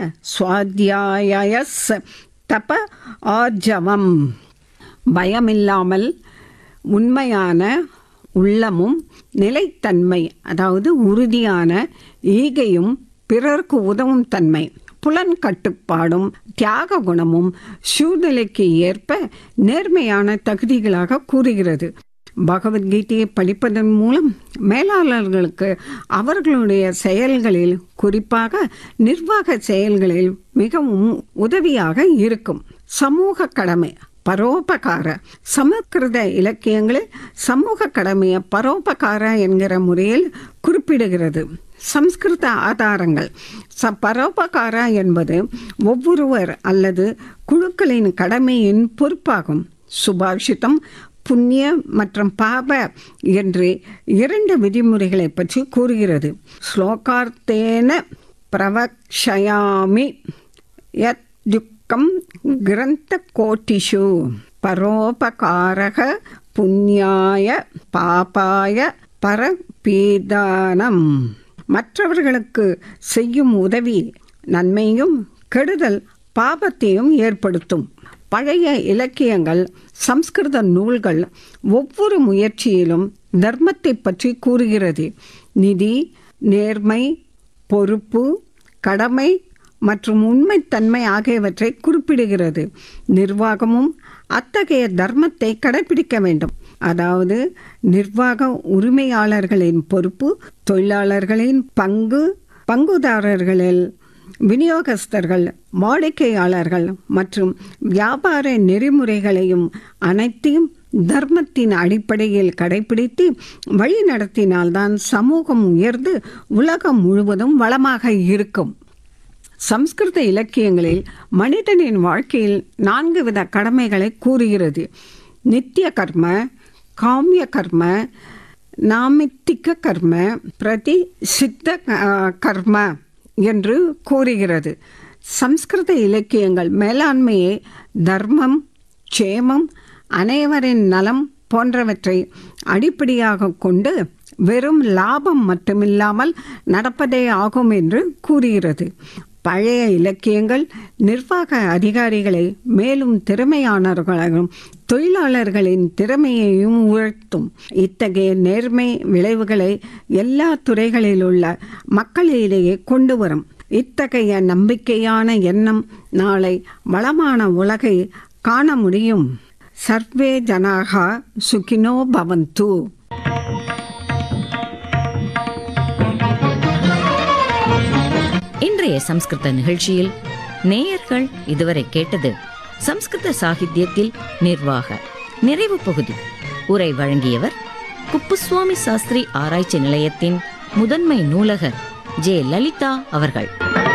சுவாத்தியாயஸ் தப ஆர்ஜவம் பயமில்லாமல் உண்மையான உள்ளமும் நிலைத்தன்மை அதாவது உறுதியான ஈகையும் பிறர்க்கு உதவும் தன்மை புலன் கட்டுப்பாடும் தியாக குணமும் சூழ்நிலைக்கு ஏற்ப நேர்மையான தகுதிகளாக கூறுகிறது பகவத்கீதையை படிப்பதன் மூலம் மேலாளர்களுக்கு அவர்களுடைய செயல்களில் குறிப்பாக நிர்வாக செயல்களில் மிகவும் உதவியாக இருக்கும் சமூக கடமை பரோபகார சமஸ்கிருத இலக்கியங்களில் சமூக கடமையை பரோபகார என்கிற முறையில் குறிப்பிடுகிறது சம்ஸ்கிருத ஆதாரங்கள் ச பரோபகார என்பது ஒவ்வொருவர் அல்லது குழுக்களின் கடமையின் பொறுப்பாகும் சுபாஷிதம் புண்ணிய மற்றும் பாப என்று இரண்டு விதிமுறைகளை பற்றி கூறுகிறது ஸ்லோகார்த்தேன பிரவக்ஷயாமி யத் யுக்கம் கிரந்த கோட்டிஷு பரோபகாரக புண்ணியாய பாபாய பரபீதானம் மற்றவர்களுக்கு செய்யும் உதவி நன்மையும் கெடுதல் பாபத்தையும் ஏற்படுத்தும் பழைய இலக்கியங்கள் சம்ஸ்கிருத நூல்கள் ஒவ்வொரு முயற்சியிலும் தர்மத்தை பற்றி கூறுகிறது நிதி நேர்மை பொறுப்பு கடமை மற்றும் உண்மைத்தன்மை ஆகியவற்றை குறிப்பிடுகிறது நிர்வாகமும் அத்தகைய தர்மத்தை கடைபிடிக்க வேண்டும் அதாவது நிர்வாக உரிமையாளர்களின் பொறுப்பு தொழிலாளர்களின் பங்கு பங்குதாரர்களில் விநியோகஸ்தர்கள் வாடிக்கையாளர்கள் மற்றும் வியாபார நெறிமுறைகளையும் அனைத்தையும் தர்மத்தின் அடிப்படையில் கடைபிடித்து வழி நடத்தினால்தான் சமூகம் உயர்ந்து உலகம் முழுவதும் வளமாக இருக்கும் சம்ஸ்கிருத இலக்கியங்களில் மனிதனின் வாழ்க்கையில் நான்கு வித கடமைகளை கூறுகிறது நித்திய கர்ம காமிய கர்ம நாமித்திக கர்ம பிரதி சித்த கர்ம என்று கூறுகிறது சம்ஸ்கிருத இலக்கியங்கள் மேலாண்மையை தர்மம் க்ஷேமம் அனைவரின் நலம் போன்றவற்றை அடிப்படையாக கொண்டு வெறும் லாபம் மட்டுமில்லாமல் நடப்பதே ஆகும் என்று கூறுகிறது பழைய இலக்கியங்கள் நிர்வாக அதிகாரிகளை மேலும் திறமையானவர்களாகவும் தொழிலாளர்களின் திறமையையும் உயர்த்தும் இத்தகைய நேர்மை விளைவுகளை எல்லா துறைகளில் உள்ள மக்களிடையே கொண்டு வரும் இத்தகைய நம்பிக்கையான எண்ணம் நாளை வளமான உலகை காண முடியும் சர்வே ஜனாகா சுகினோ பவந்து இன்றைய சம்ஸ்கிருத நிகழ்ச்சியில் நேயர்கள் இதுவரை கேட்டது சம்ஸ்கிருத சாகித்யத்தில் நிர்வாக நிறைவு பகுதி உரை வழங்கியவர் குப்புசுவாமி சாஸ்திரி ஆராய்ச்சி நிலையத்தின் முதன்மை நூலகர் ஜே லலிதா அவர்கள்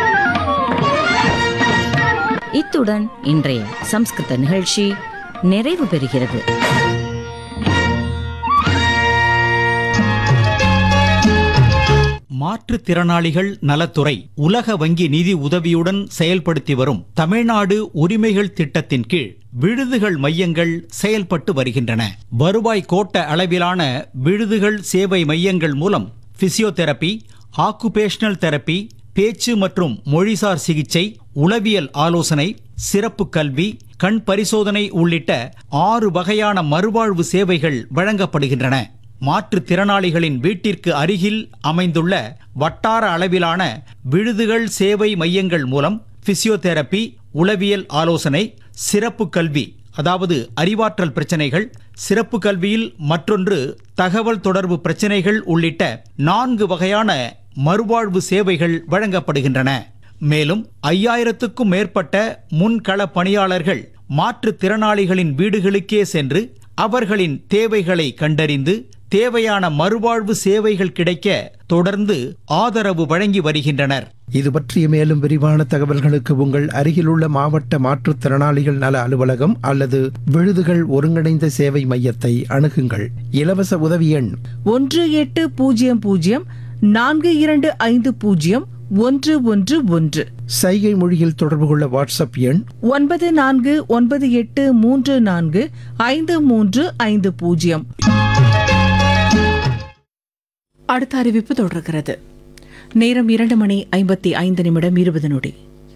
இத்துடன் இன்றைய சம்ஸ்கிருத நிகழ்ச்சி நிறைவு பெறுகிறது மாற்றுத்திறனாளிகள் நலத்துறை உலக வங்கி நிதி உதவியுடன் செயல்படுத்தி வரும் தமிழ்நாடு உரிமைகள் திட்டத்தின் கீழ் விடுதிகள் மையங்கள் செயல்பட்டு வருகின்றன வருவாய் கோட்ட அளவிலான விடுதிகள் சேவை மையங்கள் மூலம் பிசியோதெரபி ஆக்குபேஷனல் தெரப்பி பேச்சு மற்றும் மொழிசார் சிகிச்சை உளவியல் ஆலோசனை சிறப்பு கல்வி கண் பரிசோதனை உள்ளிட்ட ஆறு வகையான மறுவாழ்வு சேவைகள் வழங்கப்படுகின்றன மாற்றுத்திறனாளிகளின் வீட்டிற்கு அருகில் அமைந்துள்ள வட்டார அளவிலான விடுதிகள் சேவை மையங்கள் மூலம் பிசியோதெரபி உளவியல் ஆலோசனை சிறப்பு கல்வி அதாவது அறிவாற்றல் பிரச்சனைகள் சிறப்பு கல்வியில் மற்றொன்று தகவல் தொடர்பு பிரச்சனைகள் உள்ளிட்ட நான்கு வகையான மறுவாழ்வு சேவைகள் வழங்கப்படுகின்றன மேலும் ஐயாயிரத்துக்கும் மேற்பட்ட முன்கள பணியாளர்கள் மாற்றுத்திறனாளிகளின் வீடுகளுக்கே சென்று அவர்களின் தேவைகளை கண்டறிந்து தேவையான மறுவாழ்வு சேவைகள் கிடைக்க தொடர்ந்து ஆதரவு வழங்கி வருகின்றனர் இது பற்றிய மேலும் விரிவான தகவல்களுக்கு உங்கள் அருகிலுள்ள மாவட்ட மாற்றுத்திறனாளிகள் நல அலுவலகம் அல்லது விழுதுகள் ஒருங்கிணைந்த சேவை மையத்தை அணுகுங்கள் இலவச உதவி எண் ஒன்று எட்டு பூஜ்ஜியம் பூஜ்ஜியம் நான்கு இரண்டு ஐந்து பூஜ்ஜியம் ஒன்று ஒன்று ஒன்று சைகை மொழியில் தொடர்பு கொள்ள வாட்ஸ்அப் எண் ஒன்பது நான்கு ஒன்பது எட்டு மூன்று நான்கு ஐந்து மூன்று ஐந்து பூஜ்ஜியம் அடுத்த அறிவிப்பு தொடர்கிறது நேரம் இரண்டு மணி ஐம்பத்தி ஐந்து நிமிடம் இருபது நொடி